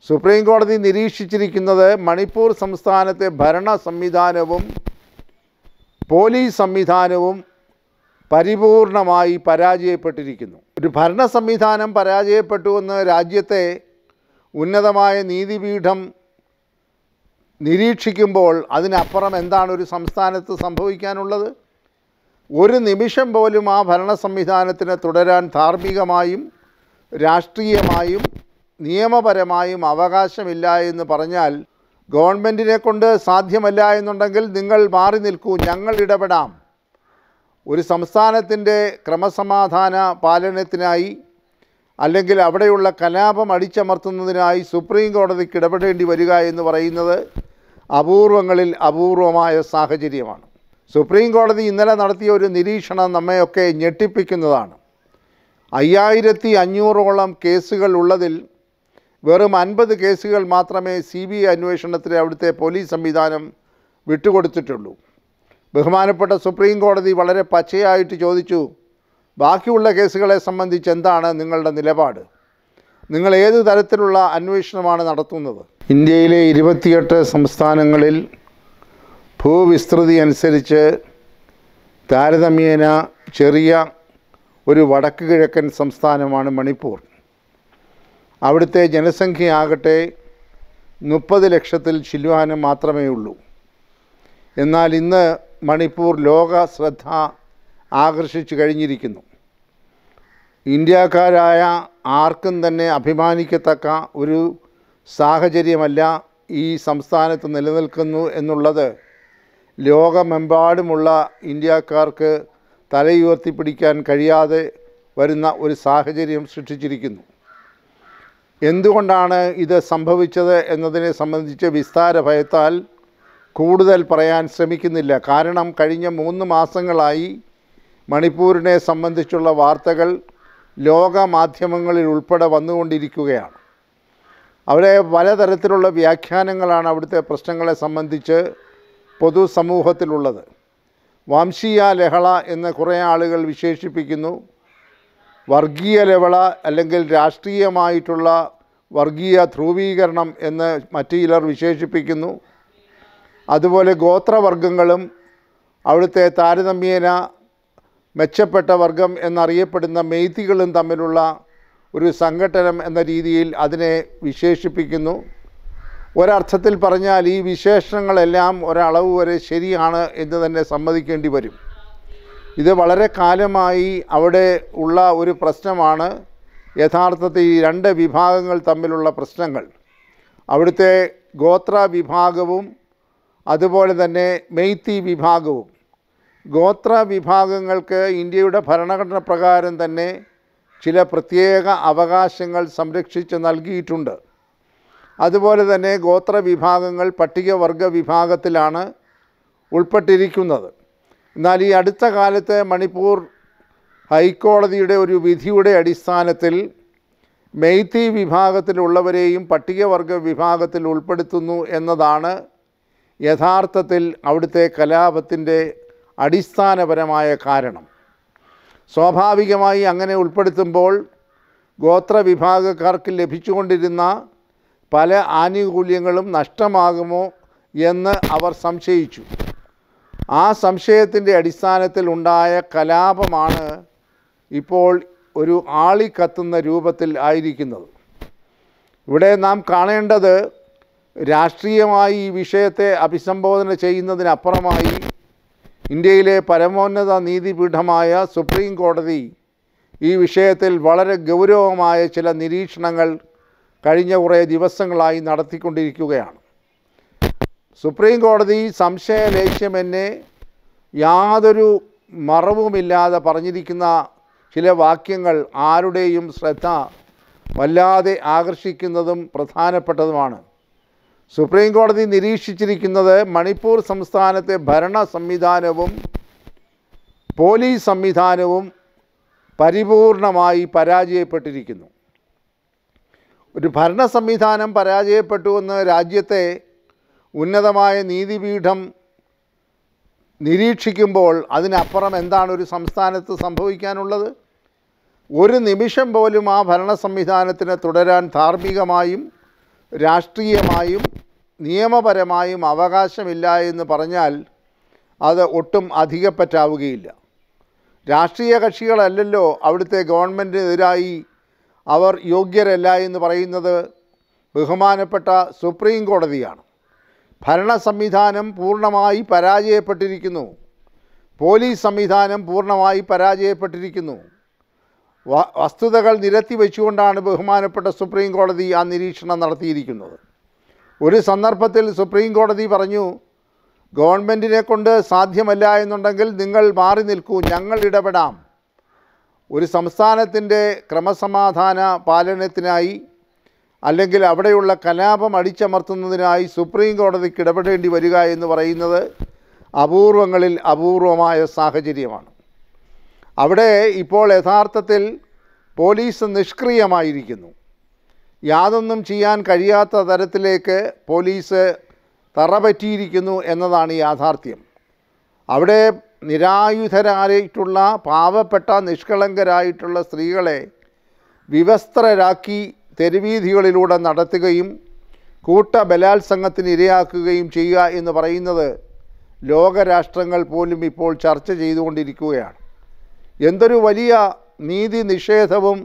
supreme കോടതി നിരീക്ഷിച്ചിരിക്കുന്നത് മണിപ്പൂർ സംസ്ഥാനത്തെ ഭരണ സംവിധാനവും പോലീസ് സംവിധാനവും പരിപൂർണമായി പരാജയപ്പെട്ടിരിക്കുന്നു ഒരു ഭരണ സംവിധാനം പരാജയപ്പെട്ടുവെന്ന് രാജ്യത്തെ ഉന്നതമായ നീതിപീഠം നിരീക്ഷിക്കുമ്പോൾ അതിനപ്പുറം എന്താണ് ഒരു സംസ്ഥാനത്ത് സംഭവിക്കാനുള്ളത് ഒരു നിമിഷം പോലും ആ ഭരണ സംവിധാനത്തിന് തുടരാൻ ധാർമ്മികമായും രാഷ്ട്രീയമായും നിയമപരമായും അവകാശമില്ല എന്ന് പറഞ്ഞാൽ ഗവൺമെൻറ്റിനെ കൊണ്ട് സാധ്യമല്ല എന്നുണ്ടെങ്കിൽ നിങ്ങൾ മാറി നിൽക്കൂ ഞങ്ങൾ ഇടപെടാം ഒരു സംസ്ഥാനത്തിൻ്റെ ക്രമസമാധാന പാലനത്തിനായി അല്ലെങ്കിൽ അവിടെയുള്ള കലാപം അടിച്ചമർത്തുന്നതിനായി സുപ്രീം കോടതിക്ക് ഇടപെടേണ്ടി വരിക എന്ന് പറയുന്നത് അപൂർവങ്ങളിൽ അപൂർവമായ സാഹചര്യമാണ് സുപ്രീം കോടതി ഇന്നലെ നടത്തിയ ഒരു നിരീക്ഷണം നമ്മയൊക്കെ ഞെട്ടിപ്പിക്കുന്നതാണ് അയ്യായിരത്തി അഞ്ഞൂറോളം കേസുകൾ ഉള്ളതിൽ വെറും അൻപത് കേസുകൾ മാത്രമേ സി ബി ഐ അന്വേഷണത്തിന് അവിടുത്തെ പോലീസ് സംവിധാനം വിട്ടുകൊടുത്തിട്ടുള്ളൂ ബഹുമാനപ്പെട്ട സുപ്രീം കോടതി വളരെ പച്ചയായിട്ട് ചോദിച്ചു ബാക്കിയുള്ള കേസുകളെ സംബന്ധിച്ച് എന്താണ് നിങ്ങളുടെ നിലപാട് നിങ്ങൾ ഏത് തരത്തിലുള്ള അന്വേഷണമാണ് നടത്തുന്നത് ഇന്ത്യയിലെ ഇരുപത്തിയെട്ട് സംസ്ഥാനങ്ങളിൽ ഭൂവിസ്തൃതി അനുസരിച്ച് താരതമ്യേന ചെറിയ ഒരു വടക്ക് കിഴക്കൻ സംസ്ഥാനമാണ് മണിപ്പൂർ അവിടുത്തെ ജനസംഖ്യയാകട്ടെ മുപ്പത് ലക്ഷത്തിൽ ചില്ലുവാനും മാത്രമേ ഉള്ളൂ എന്നാൽ ഇന്ന് മണിപ്പൂർ ലോക ശ്രദ്ധ ആകർഷിച്ചു കഴിഞ്ഞിരിക്കുന്നു ഇന്ത്യക്കാരായ ആർക്കും തന്നെ അഭിമാനിക്കത്തക്ക ഒരു സാഹചര്യമല്ല ഈ സംസ്ഥാനത്ത് നിലനിൽക്കുന്നു എന്നുള്ളത് ലോകമെമ്പാടുമുള്ള ഇന്ത്യക്കാർക്ക് തലയുയർത്തിപ്പിടിക്കാൻ കഴിയാതെ വരുന്ന ഒരു സാഹചര്യം സൃഷ്ടിച്ചിരിക്കുന്നു എന്തുകൊണ്ടാണ് ഇത് സംഭവിച്ചത് എന്നതിനെ സംബന്ധിച്ച് വിസ്താര ഭയത്താൽ കൂടുതൽ പറയാൻ ശ്രമിക്കുന്നില്ല കാരണം കഴിഞ്ഞ മൂന്ന് മാസങ്ങളായി മണിപ്പൂരിനെ സംബന്ധിച്ചുള്ള വാർത്തകൾ ലോക മാധ്യമങ്ങളിൽ ഉൾപ്പെടെ വന്നുകൊണ്ടിരിക്കുകയാണ് അവിടെ പലതരത്തിലുള്ള വ്യാഖ്യാനങ്ങളാണ് അവിടുത്തെ പ്രശ്നങ്ങളെ സംബന്ധിച്ച് പൊതുസമൂഹത്തിലുള്ളത് വംശീയ ലഹള എന്ന് കുറേ ആളുകൾ വിശേഷിപ്പിക്കുന്നു വർഗീയ ലഹള അല്ലെങ്കിൽ രാഷ്ട്രീയമായിട്ടുള്ള വർഗീയ ധ്രുവീകരണം എന്ന് മറ്റു ചിലർ വിശേഷിപ്പിക്കുന്നു അതുപോലെ ഗോത്രവർഗങ്ങളും അവിടുത്തെ താരതമ്യേന മെച്ചപ്പെട്ട വർഗം എന്നറിയപ്പെടുന്ന മെയ്തികളും തമ്മിലുള്ള ഒരു സംഘട്ടനം എന്ന രീതിയിൽ അതിനെ വിശേഷിപ്പിക്കുന്നു ഒരർത്ഥത്തിൽ പറഞ്ഞാൽ ഈ വിശേഷണങ്ങളെല്ലാം ഒരളവ് വരെ ശരിയാണ് എന്ന് തന്നെ സമ്മതിക്കേണ്ടി വരും ഇത് വളരെ കാലമായി അവിടെ ഉള്ള ഒരു പ്രശ്നമാണ് യഥാർത്ഥത്തിൽ ഈ രണ്ട് വിഭാഗങ്ങൾ തമ്മിലുള്ള പ്രശ്നങ്ങൾ അവിടുത്തെ ഗോത്ര വിഭാഗവും അതുപോലെ തന്നെ മെയ്ത്തി വിഭാഗവും ഗോത്ര വിഭാഗങ്ങൾക്ക് ഇന്ത്യയുടെ ഭരണഘടന പ്രകാരം തന്നെ ചില പ്രത്യേക അവകാശങ്ങൾ സംരക്ഷിച്ച് നൽകിയിട്ടുണ്ട് അതുപോലെ തന്നെ ഗോത്ര വിഭാഗങ്ങൾ പട്ടികവർഗ വിഭാഗത്തിലാണ് ഉൾപ്പെട്ടിരിക്കുന്നത് എന്നാൽ ഈ അടുത്ത കാലത്ത് മണിപ്പൂർ ഹൈക്കോടതിയുടെ ഒരു വിധിയുടെ അടിസ്ഥാനത്തിൽ മെയ്ത്തി വിഭാഗത്തിലുള്ളവരെയും പട്ടികവർഗ വിഭാഗത്തിൽ ഉൾപ്പെടുത്തുന്നു എന്നതാണ് യഥാർത്ഥത്തിൽ അവിടുത്തെ കലാപത്തിൻ്റെ അടിസ്ഥാനപരമായ കാരണം സ്വാഭാവികമായി അങ്ങനെ ഉൾപ്പെടുത്തുമ്പോൾ ഗോത്രവിഭാഗക്കാർക്ക് ലഭിച്ചുകൊണ്ടിരുന്ന പല ആനുകൂല്യങ്ങളും നഷ്ടമാകുമോ എന്ന് അവർ സംശയിച്ചു ആ സംശയത്തിൻ്റെ അടിസ്ഥാനത്തിൽ ഉണ്ടായ കലാപമാണ് ഇപ്പോൾ ഒരു ആളിക്കത്തുന്ന രൂപത്തിൽ ആയിരിക്കുന്നത് ഇവിടെ നാം കാണേണ്ടത് രാഷ്ട്രീയമായി ഈ വിഷയത്തെ അഭിസംബോധന ചെയ്യുന്നതിനപ്പുറമായി ഇന്ത്യയിലെ പരമോന്നത നീതിപീഠമായ സുപ്രീം കോടതി ഈ വിഷയത്തിൽ വളരെ ഗൗരവമായ ചില നിരീക്ഷണങ്ങൾ കഴിഞ്ഞ കുറേ ദിവസങ്ങളായി നടത്തിക്കൊണ്ടിരിക്കുകയാണ് സുപ്രീം കോടതി സംശയലേശ്യമെന്നെ യാതൊരു മറവുമില്ലാതെ പറഞ്ഞിരിക്കുന്ന ചില വാക്യങ്ങൾ ആരുടെയും ശ്രദ്ധ വല്ലാതെ ആകർഷിക്കുന്നതും പ്രധാനപ്പെട്ടതുമാണ് സുപ്രീം കോടതി നിരീക്ഷിച്ചിരിക്കുന്നത് മണിപ്പൂർ സംസ്ഥാനത്തെ ഭരണ സംവിധാനവും പോലീസ് സംവിധാനവും പരിപൂർണമായി പരാജയപ്പെട്ടിരിക്കുന്നു ഒരു ഭരണ സംവിധാനം പരാജയപ്പെട്ടുവെന്ന് രാജ്യത്തെ ഉന്നതമായ നീതിപീഠം നിരീക്ഷിക്കുമ്പോൾ അതിനപ്പുറം എന്താണ് ഒരു സംസ്ഥാനത്ത് സംഭവിക്കാനുള്ളത് ഒരു നിമിഷം പോലും ആ ഭരണ സംവിധാനത്തിന് തുടരാൻ ധാർമ്മികമായും രാഷ്ട്രീയമായും നിയമപരമായും അവകാശമില്ല എന്ന് പറഞ്ഞാൽ അത് ഒട്ടും അധികപ്പറ്റാവുകയില്ല രാഷ്ട്രീയ കക്ഷികളല്ലല്ലോ അവിടുത്തെ ഗവൺമെൻറ്റിനെതിരായി അവർ യോഗ്യരല്ല എന്ന് പറയുന്നത് ബഹുമാനപ്പെട്ട സുപ്രീം കോടതിയാണ് ഭരണ സംവിധാനം പൂർണ്ണമായി പരാജയപ്പെട്ടിരിക്കുന്നു പോലീസ് സംവിധാനം പൂർണ്ണമായി പരാജയപ്പെട്ടിരിക്കുന്നു വ- വസ്തുതകൾ നിരത്തി വെച്ചുകൊണ്ടാണ് ബഹുമാനപ്പെട്ട സുപ്രീം കോടതി ആ നിരീക്ഷണം നടത്തിയിരിക്കുന്നത് ഒരു സന്ദർഭത്തിൽ സുപ്രീം കോടതി പറഞ്ഞു ഗവൺമെൻറ്റിനെ കൊണ്ട് സാധ്യമല്ല എന്നുണ്ടെങ്കിൽ നിങ്ങൾ മാറി നിൽക്കൂ ഞങ്ങൾ ഇടപെടാം ഒരു സംസ്ഥാനത്തിൻ്റെ ക്രമസമാധാന പാലനത്തിനായി അല്ലെങ്കിൽ അവിടെയുള്ള കലാപം അടിച്ചമർത്തുന്നതിനായി സുപ്രീം കോടതിക്ക് ഇടപെടേണ്ടി വരിക എന്ന് പറയുന്നത് അപൂർവങ്ങളിൽ അപൂർവമായ സാഹചര്യമാണ് അവിടെ ഇപ്പോൾ യഥാർത്ഥത്തിൽ പോലീസ് നിഷ്ക്രിയമായിരിക്കുന്നു യാതൊന്നും ചെയ്യാൻ കഴിയാത്ത തരത്തിലേക്ക് പോലീസ് തറപറ്റിയിരിക്കുന്നു എന്നതാണ് യാഥാർത്ഥ്യം അവിടെ നിരായുധരായിട്ടുള്ള പാവപ്പെട്ട നിഷ്കളങ്കരായിട്ടുള്ള സ്ത്രീകളെ വിവസ്ത്രരാക്കി തെരുവീഥികളിലൂടെ നടത്തുകയും കൂട്ട ബലാത്സംഗത്തിന് ഇരയാക്കുകയും ചെയ്യുക എന്ന് പറയുന്നത് ലോകരാഷ്ട്രങ്ങൾ പോലും ഇപ്പോൾ ചർച്ച ചെയ്തുകൊണ്ടിരിക്കുകയാണ് എന്തൊരു വലിയ നീതി നിഷേധവും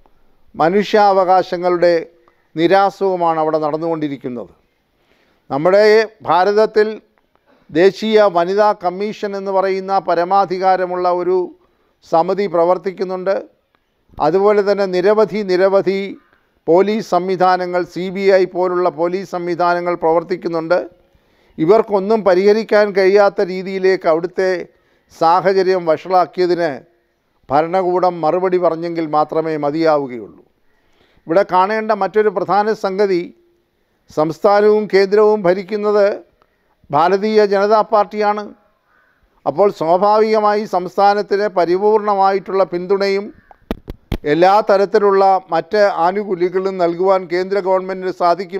മനുഷ്യാവകാശങ്ങളുടെ നിരാസവുമാണ് അവിടെ നടന്നുകൊണ്ടിരിക്കുന്നത് നമ്മുടെ ഭാരതത്തിൽ ദേശീയ വനിതാ കമ്മീഷൻ എന്ന് പറയുന്ന പരമാധികാരമുള്ള ഒരു സമിതി പ്രവർത്തിക്കുന്നുണ്ട് അതുപോലെ തന്നെ നിരവധി നിരവധി പോലീസ് സംവിധാനങ്ങൾ സി ബി ഐ പോലുള്ള പോലീസ് സംവിധാനങ്ങൾ പ്രവർത്തിക്കുന്നുണ്ട് ഇവർക്കൊന്നും പരിഹരിക്കാൻ കഴിയാത്ത രീതിയിലേക്ക് അവിടുത്തെ സാഹചര്യം വഷളാക്കിയതിന് ഭരണകൂടം മറുപടി പറഞ്ഞെങ്കിൽ മാത്രമേ മതിയാവുകയുള്ളൂ ഇവിടെ കാണേണ്ട മറ്റൊരു പ്രധാന സംഗതി സംസ്ഥാനവും കേന്ദ്രവും ഭരിക്കുന്നത് ഭാരതീയ ജനതാ പാർട്ടിയാണ് അപ്പോൾ സ്വാഭാവികമായി സംസ്ഥാനത്തിന് പരിപൂർണമായിട്ടുള്ള പിന്തുണയും എല്ലാ തരത്തിലുള്ള മറ്റ് ആനുകൂല്യങ്ങളും നൽകുവാൻ കേന്ദ്ര ഗവൺമെൻറ്റിന് സാധിക്കും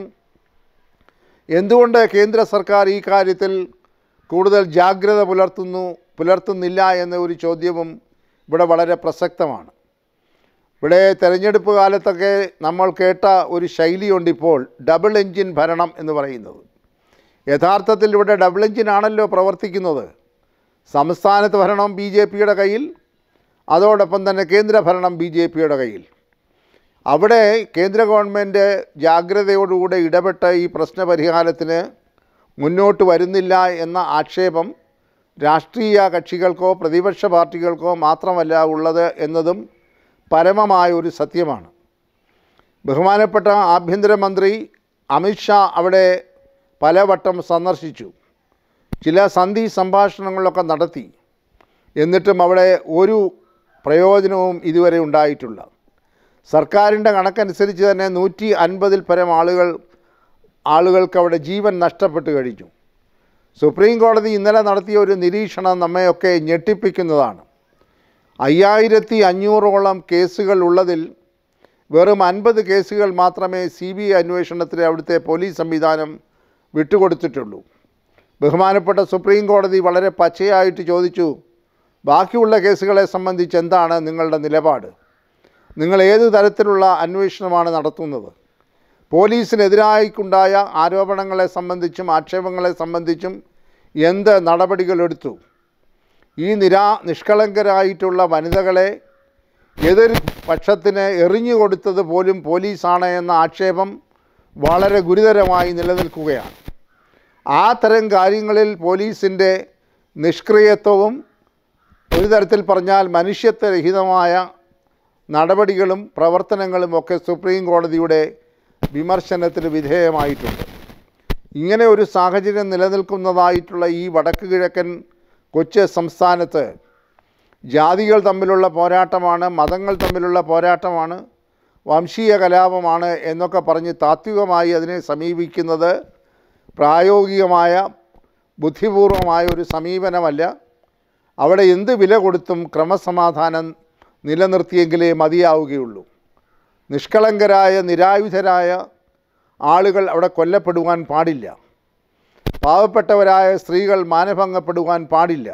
എന്തുകൊണ്ട് കേന്ദ്ര സർക്കാർ ഈ കാര്യത്തിൽ കൂടുതൽ ജാഗ്രത പുലർത്തുന്നു പുലർത്തുന്നില്ല എന്ന ഒരു ചോദ്യവും ഇവിടെ വളരെ പ്രസക്തമാണ് ഇവിടെ തെരഞ്ഞെടുപ്പ് കാലത്തൊക്കെ നമ്മൾ കേട്ട ഒരു ശൈലിയുണ്ട് ഇപ്പോൾ ഡബിൾ എൻജിൻ ഭരണം എന്ന് പറയുന്നത് യഥാർത്ഥത്തിൽ ഇവിടെ ഡബിൾ എൻജിനാണല്ലോ പ്രവർത്തിക്കുന്നത് സംസ്ഥാനത്ത് ഭരണം ബി ജെ പിയുടെ കയ്യിൽ അതോടൊപ്പം തന്നെ കേന്ദ്ര ഭരണം ബി ജെ പിയുടെ കയ്യിൽ അവിടെ കേന്ദ്ര ഗവൺമെൻറ് ജാഗ്രതയോടുകൂടെ ഇടപെട്ട ഈ പ്രശ്നപരിഹാരത്തിന് മുന്നോട്ട് വരുന്നില്ല എന്ന ആക്ഷേപം രാഷ്ട്രീയ കക്ഷികൾക്കോ പ്രതിപക്ഷ പാർട്ടികൾക്കോ മാത്രമല്ല ഉള്ളത് എന്നതും പരമമായ ഒരു സത്യമാണ് ബഹുമാനപ്പെട്ട ആഭ്യന്തരമന്ത്രി അമിത്ഷാ അവിടെ പലവട്ടം സന്ദർശിച്ചു ചില സന്ധി സംഭാഷണങ്ങളൊക്കെ നടത്തി എന്നിട്ടും അവിടെ ഒരു പ്രയോജനവും ഇതുവരെ ഉണ്ടായിട്ടില്ല സർക്കാരിൻ്റെ കണക്കനുസരിച്ച് തന്നെ നൂറ്റി അൻപതിൽ പരം ആളുകൾ ആളുകൾക്ക് അവിടെ ജീവൻ നഷ്ടപ്പെട്ട് കഴിഞ്ഞു സുപ്രീം കോടതി ഇന്നലെ നടത്തിയ ഒരു നിരീക്ഷണം നമ്മയൊക്കെ ഞെട്ടിപ്പിക്കുന്നതാണ് അയ്യായിരത്തി അഞ്ഞൂറോളം കേസുകൾ ഉള്ളതിൽ വെറും അൻപത് കേസുകൾ മാത്രമേ സി ബി ഐ അന്വേഷണത്തിന് അവിടുത്തെ പോലീസ് സംവിധാനം വിട്ടുകൊടുത്തിട്ടുള്ളൂ ബഹുമാനപ്പെട്ട സുപ്രീം കോടതി വളരെ പച്ചയായിട്ട് ചോദിച്ചു ബാക്കിയുള്ള കേസുകളെ സംബന്ധിച്ച് എന്താണ് നിങ്ങളുടെ നിലപാട് നിങ്ങൾ ഏത് തരത്തിലുള്ള അന്വേഷണമാണ് നടത്തുന്നത് പോലീസിനെതിരായിക്കുണ്ടായ ആരോപണങ്ങളെ സംബന്ധിച്ചും ആക്ഷേപങ്ങളെ സംബന്ധിച്ചും എന്ത് നടപടികളെടുത്തു ഈ നിരാ നിഷ്കളങ്കരായിട്ടുള്ള വനിതകളെ എതിർ പക്ഷത്തിന് എറിഞ്ഞു കൊടുത്തത് പോലും പോലീസാണ് എന്ന ആക്ഷേപം വളരെ ഗുരുതരമായി നിലനിൽക്കുകയാണ് ആ തരം കാര്യങ്ങളിൽ പോലീസിൻ്റെ നിഷ്ക്രിയത്വവും ഒരു തരത്തിൽ പറഞ്ഞാൽ മനുഷ്യത്വരഹിതമായ നടപടികളും പ്രവർത്തനങ്ങളും ഒക്കെ സുപ്രീം കോടതിയുടെ വിമർശനത്തിന് വിധേയമായിട്ടുണ്ട് ഇങ്ങനെ ഒരു സാഹചര്യം നിലനിൽക്കുന്നതായിട്ടുള്ള ഈ വടക്ക് കിഴക്കൻ കൊച്ചു സംസ്ഥാനത്ത് ജാതികൾ തമ്മിലുള്ള പോരാട്ടമാണ് മതങ്ങൾ തമ്മിലുള്ള പോരാട്ടമാണ് വംശീയ കലാപമാണ് എന്നൊക്കെ പറഞ്ഞ് താത്വികമായി അതിനെ സമീപിക്കുന്നത് പ്രായോഗികമായ ബുദ്ധിപൂർവമായ ഒരു സമീപനമല്ല അവിടെ എന്ത് വില കൊടുത്തും ക്രമസമാധാനം നിലനിർത്തിയെങ്കിലേ മതിയാവുകയുള്ളൂ നിഷ്കളങ്കരായ നിരായുധരായ ആളുകൾ അവിടെ കൊല്ലപ്പെടുവാൻ പാടില്ല പാവപ്പെട്ടവരായ സ്ത്രീകൾ മാനഭംഗപ്പെടുവാൻ പാടില്ല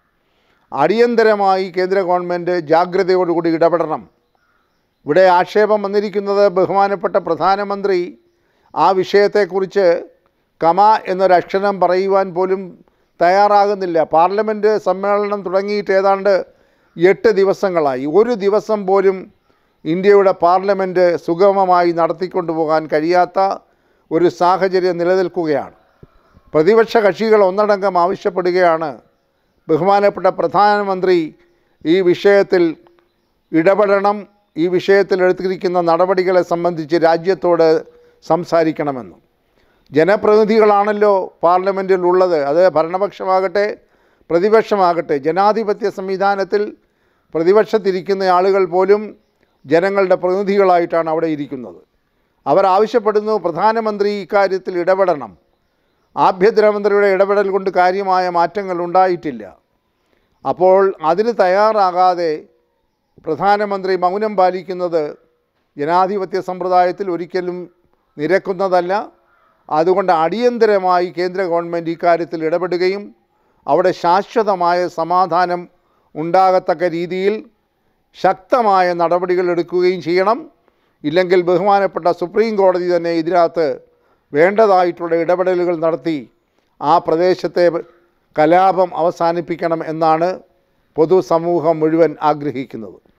അടിയന്തരമായി കേന്ദ്ര ഗവൺമെൻറ് ജാഗ്രതയോടുകൂടി ഇടപെടണം ഇവിടെ ആക്ഷേപം വന്നിരിക്കുന്നത് ബഹുമാനപ്പെട്ട പ്രധാനമന്ത്രി ആ വിഷയത്തെക്കുറിച്ച് കമ എന്നൊരക്ഷരം പറയുവാൻ പോലും തയ്യാറാകുന്നില്ല പാർലമെൻറ്റ് സമ്മേളനം തുടങ്ങിയിട്ട് ഏതാണ്ട് എട്ട് ദിവസങ്ങളായി ഒരു ദിവസം പോലും ഇന്ത്യയുടെ പാർലമെൻറ്റ് സുഗമമായി നടത്തിക്കൊണ്ടു പോകാൻ കഴിയാത്ത ഒരു സാഹചര്യം നിലനിൽക്കുകയാണ് പ്രതിപക്ഷ കക്ഷികൾ ഒന്നടങ്കം ആവശ്യപ്പെടുകയാണ് ബഹുമാനപ്പെട്ട പ്രധാനമന്ത്രി ഈ വിഷയത്തിൽ ഇടപെടണം ഈ വിഷയത്തിൽ എടുത്തിരിക്കുന്ന നടപടികളെ സംബന്ധിച്ച് രാജ്യത്തോട് സംസാരിക്കണമെന്ന് ജനപ്രതിനിധികളാണല്ലോ പാർലമെൻറ്റിൽ ഉള്ളത് അത് ഭരണപക്ഷമാകട്ടെ പ്രതിപക്ഷമാകട്ടെ ജനാധിപത്യ സംവിധാനത്തിൽ പ്രതിപക്ഷത്തിരിക്കുന്ന ആളുകൾ പോലും ജനങ്ങളുടെ പ്രതിനിധികളായിട്ടാണ് അവിടെ ഇരിക്കുന്നത് അവരാവശ്യപ്പെടുന്നു പ്രധാനമന്ത്രി ഇക്കാര്യത്തിൽ ഇടപെടണം ആഭ്യന്തരമന്ത്രിയുടെ ഇടപെടൽ കൊണ്ട് കാര്യമായ മാറ്റങ്ങൾ ഉണ്ടായിട്ടില്ല അപ്പോൾ അതിന് തയ്യാറാകാതെ പ്രധാനമന്ത്രി മൗനം പാലിക്കുന്നത് ജനാധിപത്യ സമ്പ്രദായത്തിൽ ഒരിക്കലും നിരക്കുന്നതല്ല അതുകൊണ്ട് അടിയന്തരമായി കേന്ദ്ര ഗവൺമെൻറ് ഇക്കാര്യത്തിൽ ഇടപെടുകയും അവിടെ ശാശ്വതമായ സമാധാനം ഉണ്ടാകത്തക്ക രീതിയിൽ ശക്തമായ നടപടികൾ എടുക്കുകയും ചെയ്യണം ഇല്ലെങ്കിൽ ബഹുമാനപ്പെട്ട സുപ്രീം കോടതി തന്നെ ഇതിനകത്ത് വേണ്ടതായിട്ടുള്ള ഇടപെടലുകൾ നടത്തി ആ പ്രദേശത്തെ കലാപം അവസാനിപ്പിക്കണം എന്നാണ് പൊതുസമൂഹം മുഴുവൻ ആഗ്രഹിക്കുന്നത്